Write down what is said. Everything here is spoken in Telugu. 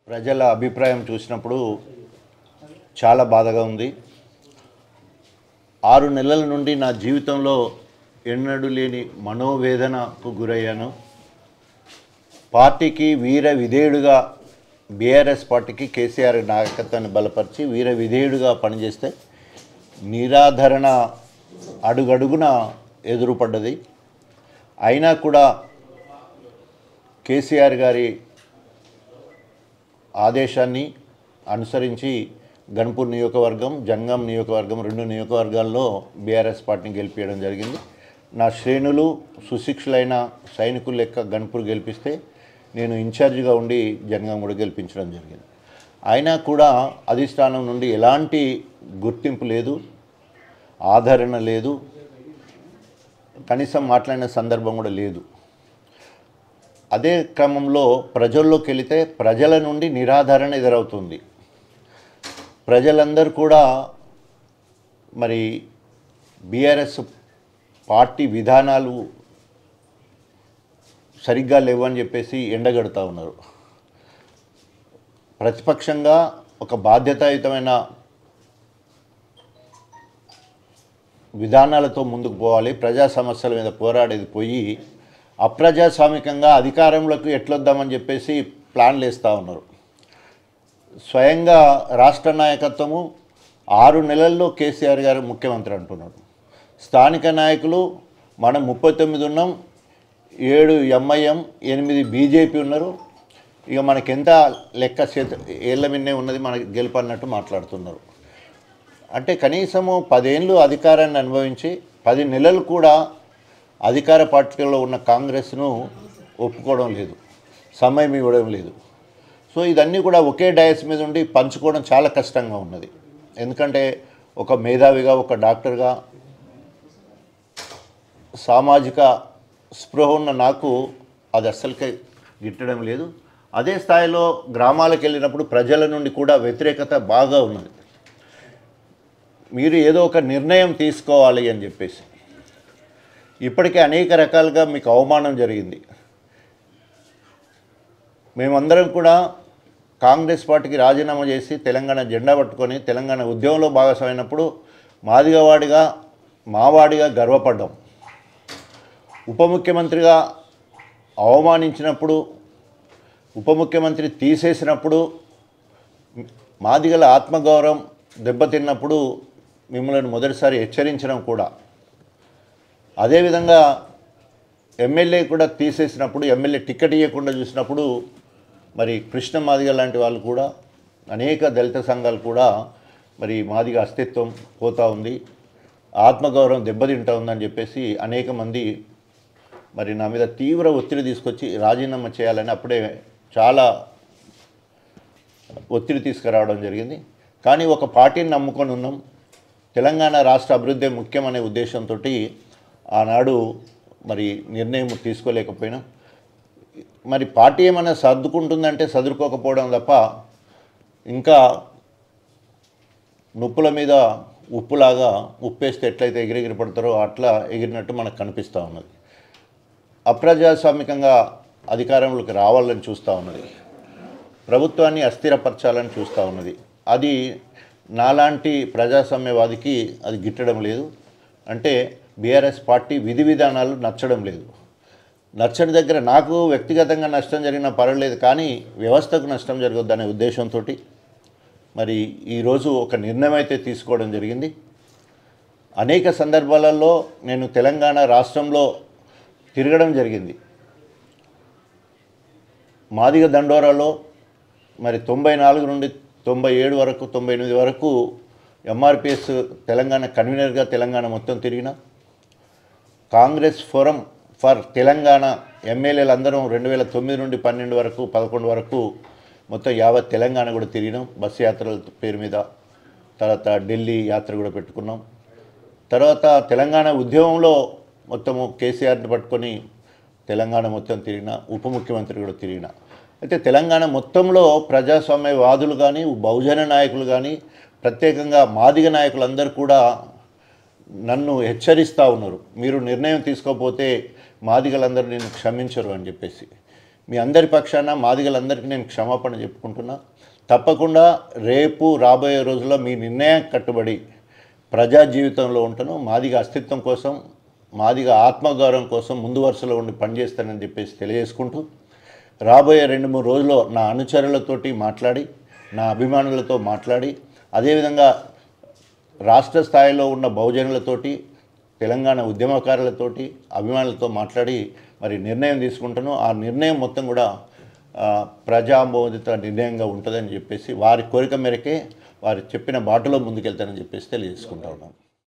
ప్రజల అభిప్రాయం చూసినప్పుడు చాలా బాధగా ఉంది ఆరు నెలల నుండి నా జీవితంలో ఎన్నడూ లేని మనోవేదనకు గురయ్యాను పార్టీకి వీర విధేయుడుగా బీఆర్ఎస్ పార్టీకి కేసీఆర్ నాయకత్వాన్ని బలపరిచి వీర విధేయుడుగా పనిచేస్తే నిరాధరణ అడుగడుగున ఎదురుపడ్డది అయినా కూడా కేసీఆర్ గారి ఆదేశాన్ని అనుసరించి గన్పూర్ నియోజకవర్గం జంగం నియోజకవర్గం రెండు నియోజకవర్గాల్లో బీఆర్ఎస్ పార్టీని గెలిపించడం జరిగింది నా శ్రేణులు సుశిక్షులైన సైనికులు లెక్క గన్పూర్ గెలిపిస్తే నేను ఇన్ఛార్జిగా ఉండి జంగం కూడా గెలిపించడం జరిగింది అయినా కూడా అధిష్టానం నుండి ఎలాంటి గుర్తింపు లేదు ఆదరణ లేదు కనీసం మాట్లాడిన సందర్భం కూడా లేదు అదే క్రమంలో ప్రజల్లోకి వెళితే ప్రజల నుండి నిరాదరణ ఎదురవుతుంది ప్రజలందరూ కూడా మరి బీఆర్ఎస్ పార్టీ విధానాలు సరిగ్గా లేవని చెప్పేసి ఎండగడుతూ ఉన్నారు ప్రతిపక్షంగా ఒక బాధ్యతాయుతమైన విధానాలతో ముందుకు పోవాలి ప్రజా సమస్యల మీద పోరాడేది పోయి అప్రజాస్వామికంగా అధికారంలోకి ఎట్లొద్దామని చెప్పేసి ప్లాన్లు వేస్తూ ఉన్నారు స్వయంగా రాష్ట్ర నాయకత్వము ఆరు నెలల్లో కేసీఆర్ గారు ముఖ్యమంత్రి అంటున్నాడు స్థానిక నాయకులు మనం ముప్పై తొమ్మిది ఉన్నాం ఏడు ఎంఐఎం ఎనిమిది బీజేపీ ఉన్నారు ఇక మనకెంత లెక్క చేత ఏళ్ళ మిన్నే ఉన్నది మనకి గెలుపు అన్నట్టు మాట్లాడుతున్నారు అంటే కనీసము పదేళ్ళు అధికారాన్ని అనుభవించి పది నెలలు కూడా అధికార పార్టీలో ఉన్న కాంగ్రెస్ను ఒప్పుకోవడం లేదు సమయం ఇవ్వడం లేదు సో ఇదన్నీ కూడా ఒకే డయస్ మీద ఉండి పంచుకోవడం చాలా కష్టంగా ఉన్నది ఎందుకంటే ఒక మేధావిగా ఒక డాక్టర్గా సామాజిక స్పృహ ఉన్న నాకు అది అస్సలకే గిట్టడం లేదు అదే స్థాయిలో గ్రామాలకు వెళ్ళినప్పుడు ప్రజల నుండి కూడా వ్యతిరేకత బాగా ఉన్నది మీరు ఏదో ఒక నిర్ణయం తీసుకోవాలి అని చెప్పేసి ఇప్పటికే అనేక రకాలుగా మీకు అవమానం జరిగింది మేమందరం కూడా కాంగ్రెస్ పార్టీకి రాజీనామా చేసి తెలంగాణ జెండా పట్టుకొని తెలంగాణ ఉద్యమంలో భాగస్వామైనప్పుడు మాదిగవాడిగా మావాడిగా గర్వపడ్డాం ఉప ముఖ్యమంత్రిగా అవమానించినప్పుడు ఉప ముఖ్యమంత్రి తీసేసినప్పుడు మాదిగల ఆత్మగౌరవం దెబ్బతిన్నప్పుడు మిమ్మల్ని మొదటిసారి హెచ్చరించడం కూడా అదేవిధంగా ఎమ్మెల్యే కూడా తీసేసినప్పుడు ఎమ్మెల్యే టికెట్ ఇవ్వకుండా చూసినప్పుడు మరి కృష్ణ మాదిగ లాంటి వాళ్ళు కూడా అనేక దళిత సంఘాలు కూడా మరి మాదిగ అస్తిత్వం పోతూ ఉంది ఆత్మగౌరవం దెబ్బతింటా ఉందని చెప్పేసి అనేక మంది మరి నా మీద తీవ్ర ఒత్తిడి తీసుకొచ్చి రాజీనామా చేయాలని అప్పుడే చాలా ఒత్తిడి తీసుకురావడం జరిగింది కానీ ఒక పార్టీని నమ్ముకొని ఉన్నాం తెలంగాణ రాష్ట్ర అభివృద్ధి ముఖ్యమనే ఉద్దేశంతో ఆనాడు మరి నిర్ణయం తీసుకోలేకపోయినా మరి పార్టీ ఏమైనా సర్దుకుంటుందంటే సర్దుకోకపోవడం తప్ప ఇంకా నొప్పుల మీద ఉప్పులాగా ఉప్పేస్తే ఎట్లయితే ఎగిరెగిరి పడతారో అట్లా ఎగిరినట్టు మనకు కనిపిస్తూ ఉన్నది అప్రజాస్వామికంగా అధికారంలోకి రావాలని చూస్తూ ఉన్నది ప్రభుత్వాన్ని అస్థిరపరచాలని చూస్తూ ఉన్నది అది నాలాంటి ప్రజాస్వామ్యవాదికి అది గిట్టడం లేదు అంటే బీఆర్ఎస్ పార్టీ విధి విధానాలు నచ్చడం లేదు నచ్చని దగ్గర నాకు వ్యక్తిగతంగా నష్టం జరిగినా పర్వాలేదు కానీ వ్యవస్థకు నష్టం జరగొద్దనే ఉద్దేశంతో మరి ఈరోజు ఒక నిర్ణయం అయితే తీసుకోవడం జరిగింది అనేక సందర్భాలలో నేను తెలంగాణ రాష్ట్రంలో తిరగడం జరిగింది మాదిగ దండోరాలో మరి తొంభై నాలుగు నుండి తొంభై ఏడు వరకు తొంభై ఎనిమిది వరకు ఎంఆర్పిఎస్ తెలంగాణ కన్వీనర్గా తెలంగాణ మొత్తం తిరిగిన కాంగ్రెస్ ఫోరం ఫర్ తెలంగాణ ఎమ్మెల్యేలు అందరం రెండు వేల తొమ్మిది నుండి పన్నెండు వరకు పదకొండు వరకు మొత్తం యావత్ తెలంగాణ కూడా తిరిగినాం బస్సు యాత్రల పేరు మీద తర్వాత ఢిల్లీ యాత్ర కూడా పెట్టుకున్నాం తర్వాత తెలంగాణ ఉద్యమంలో మొత్తము కేసీఆర్ని పట్టుకొని తెలంగాణ మొత్తం తిరిగిన ఉప ముఖ్యమంత్రి కూడా తిరిగిన అయితే తెలంగాణ మొత్తంలో ప్రజాస్వామ్యవాదులు కానీ బహుజన నాయకులు కానీ ప్రత్యేకంగా మాదిగ నాయకులందరూ కూడా నన్ను హెచ్చరిస్తూ ఉన్నారు మీరు నిర్ణయం తీసుకోకపోతే మాదిగలందరూ నేను క్షమించరు అని చెప్పేసి మీ అందరి పక్షాన మాదిగలందరికీ నేను క్షమాపణ చెప్పుకుంటున్నా తప్పకుండా రేపు రాబోయే రోజుల్లో మీ నిర్ణయం కట్టుబడి ప్రజా జీవితంలో ఉంటాను మాదిగ అస్తిత్వం కోసం మాదిగ ఆత్మగౌరవం కోసం ముందు వరుసలో ఉండి పనిచేస్తానని చెప్పేసి తెలియజేసుకుంటూ రాబోయే రెండు మూడు రోజుల్లో నా అనుచరులతోటి మాట్లాడి నా అభిమానులతో మాట్లాడి అదేవిధంగా రాష్ట్ర స్థాయిలో ఉన్న బహుజనులతోటి తెలంగాణ ఉద్యమకారులతోటి అభిమానులతో మాట్లాడి మరి నిర్ణయం తీసుకుంటాను ఆ నిర్ణయం మొత్తం కూడా ఆ, ప్రజామోదిత నిర్ణయంగా ఉంటుందని చెప్పేసి వారి కోరిక మేరకే వారు చెప్పిన బాటలో ముందుకెళ్తానని చెప్పేసి తెలియజేసుకుంటా ఉన్నాను